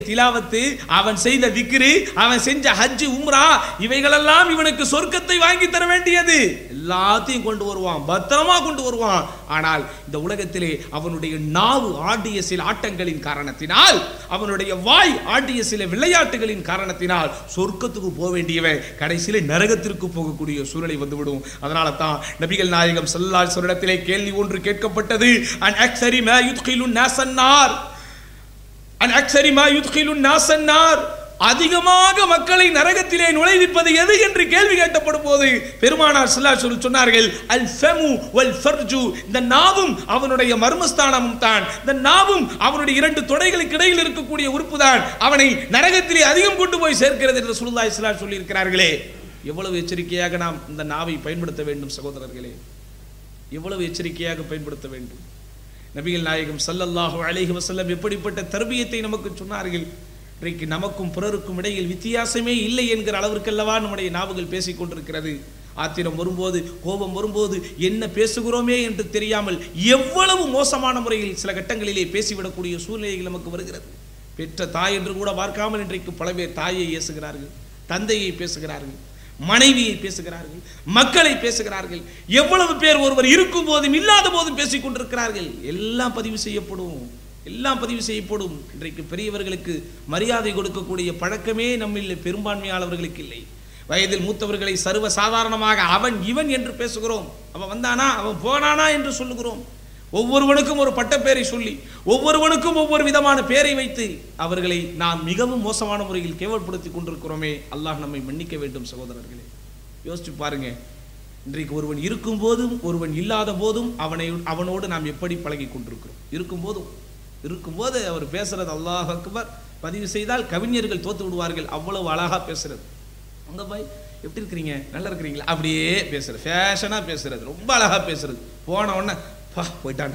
திலாவத்து அவன் செய்த விக்ரு அவன் செஞ்ச ஹஜ் உம்ரா இவைகளெல்லாம் இவனுக்கு சொர்க்கத்தை வாங்கி தர வேண்டியது எல்லாத்தையும் கொண்டு வருவான் பத்திரமா கொண்டு வருவான் ஆனால் இந்த உலகத்திலே அவனுடைய நாவு ஆடிய சில ஆட்டங்களின் காரணத்தினால் அவனுடைய வாய் ஆடிய சில விளையாட்டுகளின் காரணத்தினால் சொர்க்கத்துக்கு போக வேண்டியவன் கடைசியில நரகத்திற்கு போகக்கூடிய சூழ்நிலை வந்துவிடும் அதனால தான் நபிகள் நாயகம் ஸல்லல்லாஹு அலைஹி இடத்திலே கேள்வி ஒன்று கேட்கப்பட்டது அன் அக்ஸரி மா யுத்கிலுன் நாசன்னார் அன் அக்ஸரி மா யுத்கிலுன் நாசன்னார் அதிகமாக மக்களை நரகத்திலே நுழைவிப்பது எது என்று கேள்வி கேட்டப்படும் போது பெருமானார் ஸல்லல்லாஹு அலைஹி வஸல்லம் சொன்னார்கள் அல் ஃபமு வல் ஃபர்ஜு இந்த நாவும் அவனுடைய மர்மஸ்தானமும் தான் இந்த நாவும் அவனுடைய இரண்டு தொடைகளுக்கு இடையில் இருக்கக்கூடிய உறுப்பு தான் அவனை நரகத்திலே அதிகம் கொண்டு போய் சேர்க்கிறது என்று சுல்லா இஸ்லாம் சொல்லி இருக்கிறார்களே எவ்வளவு எச்சரிக்கையாக நாம் இந்த நாவை பயன்படுத்த வேண்டும் சகோதரர்களே எவ்வளவு எச்சரிக்கையாக பயன்படுத்த வேண்டும் நபிகள் நாயகம் ஸல்லல்லாஹு அலைஹி வஸல்லம் எப்படிப்பட்ட தர்பியத்தை நமக்கு சொன்னார்கள் இன்றைக்கு நமக்கும் பிறருக்கும் இடையில் வித்தியாசமே இல்லை என்கிற அளவிற்கல்லவா நம்முடைய நாவுகள் பேசிக் கொண்டிருக்கிறது ஆத்திரம் வரும்போது கோபம் வரும்போது என்ன பேசுகிறோமே என்று தெரியாமல் எவ்வளவு மோசமான முறையில் சில கட்டங்களிலே பேசிவிடக்கூடிய சூழ்நிலைகள் நமக்கு வருகிறது பெற்ற தாய் என்று கூட பார்க்காமல் இன்றைக்கு பல பேர் தாயை ஏசுகிறார்கள் தந்தையை பேசுகிறார்கள் மனைவியை பேசுகிறார்கள் மக்களை பேசுகிறார்கள் எவ்வளவு பேர் ஒருவர் இருக்கும் போதும் இல்லாத போதும் பேசிக் கொண்டிருக்கிறார்கள் எல்லாம் பதிவு செய்யப்படும் எல்லாம் பதிவு செய்யப்படும் இன்றைக்கு பெரியவர்களுக்கு மரியாதை கொடுக்கக்கூடிய பழக்கமே நம்மில் பெரும்பான்மையாளர்களுக்கு இல்லை வயதில் மூத்தவர்களை சர்வ சாதாரணமாக அவன் இவன் என்று பேசுகிறோம் அவன் வந்தானா அவன் போனானா என்று சொல்லுகிறோம் ஒவ்வொருவனுக்கும் ஒரு பட்டப்பேரை சொல்லி ஒவ்வொருவனுக்கும் ஒவ்வொரு விதமான பேரை வைத்து அவர்களை நாம் மிகவும் மோசமான முறையில் கேவல்படுத்தி கொண்டிருக்கிறோமே அல்லாஹ் நம்மை மன்னிக்க வேண்டும் சகோதரர்களே யோசிச்சு பாருங்க இன்றைக்கு ஒருவன் இருக்கும் போதும் ஒருவன் இல்லாத போதும் அவனை அவனோடு நாம் எப்படி பழகி கொண்டிருக்கிறோம் இருக்கும் போதும் இருக்கும்போது அவர் பேசுறது அல்லாஹ் அக்பர் பதிவு செய்தால் கவிஞர்கள் தோத்து விடுவார்கள் அவ்வளவு அழகா பேசுறது அங்க போய் எப்படி இருக்கிறீங்க நல்லா இருக்கிறீங்களா அப்படியே பேசுறது ஃபேஷனா பேசுறது ரொம்ப அழகா பேசுறது போன உடனே பா போயிட்டான்டா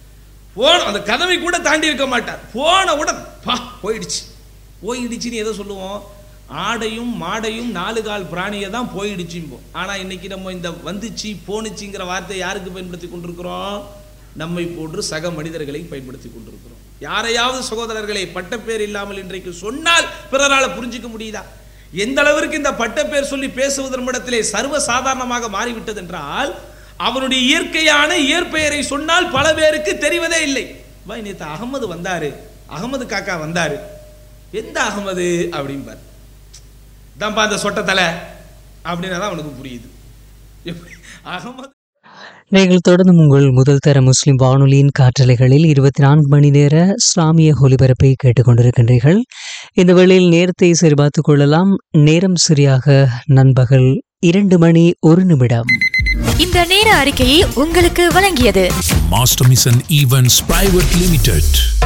போன அந்த கதவை கூட தாண்டி இருக்க மாட்டார் போன உடனே பா போயிடுச்சு போயிடுச்சுன்னு எதை சொல்லுவோம் ஆடையும் மாடையும் நாலு கால் பிராணியை தான் போயிடுச்சும்போம் ஆனா இன்னைக்கு நம்ம இந்த வந்துச்சு போனுச்சுங்கிற வார்த்தையை யாருக்கு பயன்படுத்தி கொண்டிருக்கிறோம் நம்மை போன்று சக மனிதர்களை பயன்படுத்தி கொண்டிருக்கிறோம் யாரையாவது சகோதரர்களை பட்டப்பேர் இல்லாமல் இன்றைக்கு சொன்னால் பிறரால் புரிஞ்சிக்க முடியுதா எந்த அளவிற்கு இந்த பட்டப்பேர் சொல்லி பேசுவதன் இடத்திலே சர்வ சாதாரணமாக மாறிவிட்டது என்றால் அவனுடைய இயற்கையான இயற்பெயரை சொன்னால் பல பேருக்கு தெரிவதே இல்லை வா நேத்து அகமது வந்தாரு அகமது காக்கா வந்தாரு எந்த அகமது அப்படிம்பார் தான்ப்பா அந்த சொட்ட தலை அப்படின்னா தான் அவனுக்கு புரியுது எப்படி அகமது நீங்கள் தொடர்ந்து உங்கள் முதல் தர முஸ்லிம் வானொலியின் காற்றலைகளில் இருபத்தி நான்கு மணி நேர இஸ்லாமிய ஒலிபரப்பை கேட்டுக்கொண்டிருக்கின்றீர்கள் இந்த வேளையில் நேரத்தை சரிபார்த்துக் கொள்ளலாம் நேரம் சரியாக நண்பகல் இரண்டு மணி ஒரு நிமிடம் இந்த நேர அறிக்கையை உங்களுக்கு வழங்கியது Master Mission Events Private Limited.